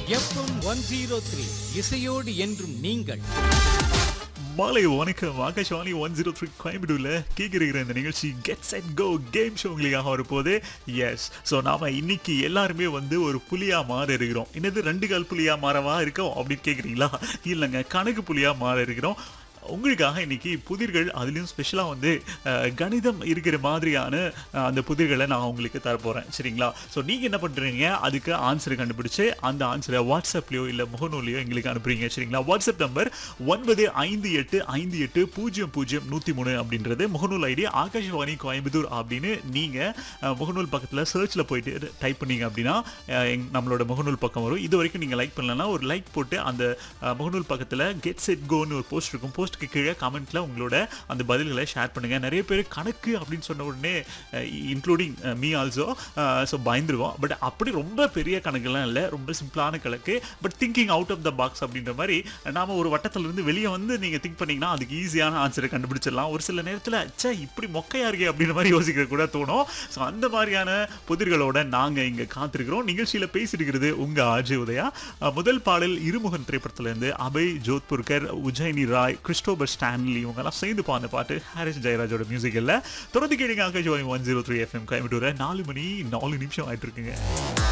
FM one zero three இசையோடு என்றும் நீங்கள் மாலை வணக்கம் ஆகாஷவாணி ஒன் ஜீரோ த்ரீ கோயம்புத்தூர்ல கேட்கிற இந்த நிகழ்ச்சி get set go game show உங்களுக்காக வரப்போகுது எஸ் ஸோ நாம இன்னைக்கு எல்லாருமே வந்து ஒரு புலியா மாற இருக்கிறோம் என்னது ரெண்டு கால் புலியா மாறவா இருக்கோம் அப்படின்னு கேட்குறீங்களா இல்லைங்க கணக்கு புலியா மாற இருக்கிறோம் உங்களுக்காக இன்னைக்கு புதிர்கள் அதுலேயும் ஸ்பெஷலாக வந்து அஹ், கணிதம் இருக்கிற மாதிரியான அஹ், அந்த புதிர்களை நான் உங்களுக்கு தரப்போகிறேன் சரிங்களா ஸோ நீங்கள் என்ன பண்ணுறீங்க அதுக்கு ஆன்சரை கண்டுபிடிச்சு அந்த ஆன்சரை வாட்ஸ்அப்லையோ இல்லை முகநூலையோ எங்களுக்கு அனுப்புறீங்க சரிங்களா வாட்ஸ்அப் நம்பர் ஒன்பது ஐந்து எட்டு ஐந்து எட்டு பூஜ்ஜியம் பூஜ்ஜியம் நூற்றி மூணு அப்படின்றது முகநூல் ஐடி ஆகாஷவாணி கோயம்புத்தூர் அப்படின்னு நீங்கள் முகநூல் பக்கத்தில் சர்ச்சில் போயிட்டு டைப் பண்ணீங்க அப்படின்னா அஹ், எங் நம்மளோட முகநூல் பக்கம் வரும் இது வரைக்கும் நீங்கள் லைக் பண்ணலன்னா ஒரு லைக் போட்டு அந்த அஹ், முகநூல் பக்கத்தில் கெட் செட் கோன்னு ஒரு போஸ்ட் இருக்கும் போஸ்ட்டுக்கு கீழே கமெண்ட்டில் உங்களோட அந்த பதில்களை ஷேர் பண்ணுங்கள் நிறைய பேர் கணக்கு அப்படின்னு சொன்ன உடனே இன்க்ளூடிங் மீ ஆல்சோ ஸோ பயந்துருவோம் பட் அப்படி ரொம்ப பெரிய கணக்குலாம் இல்லை ரொம்ப சிம்பிளான கணக்கு but thinking out of the box அப்படின்ற மாதிரி நாம ஒரு வட்டத்திலிருந்து வெளியே வந்து நீங்கள் திங்க் பண்ணீங்கன்னா அதுக்கு ஈஸியான ஆன்சரை கண்டுபிடிச்சிடலாம் ஒரு சில நேரத்தில் ச்சே இப்படி மொக்கையா இருக்கே அப்படின்ற மாதிரி யோசிக்க கூட தோணும் ஸோ அந்த மாதிரியான புதிர்களோட நாங்கள் இங்கே காத்திருக்கிறோம் நிகழ்ச்சியில் பேசியிருக்கிறது உங்கள் ஆஜய் உதயா அஹ், முதல் பாடல் இருமுகன் திரைப்படத்திலேருந்து அபய் ஜோத்புர்கர் உஜயினி ராய் கிறிஸ்டோபர் ஸ்டான்லி இவங்கெல்லாம் சேர்ந்து பாடின பாட்டு ஹாரிஸ் ஜெயராஜோட மியூசிக்கில் தொடர்ந்து கேளுங்க Aakash one zero three FM கோயம்புத்தூரை நாலு மணி நாலு நிமிஷம் ஆயிட்டு இருக்குங்க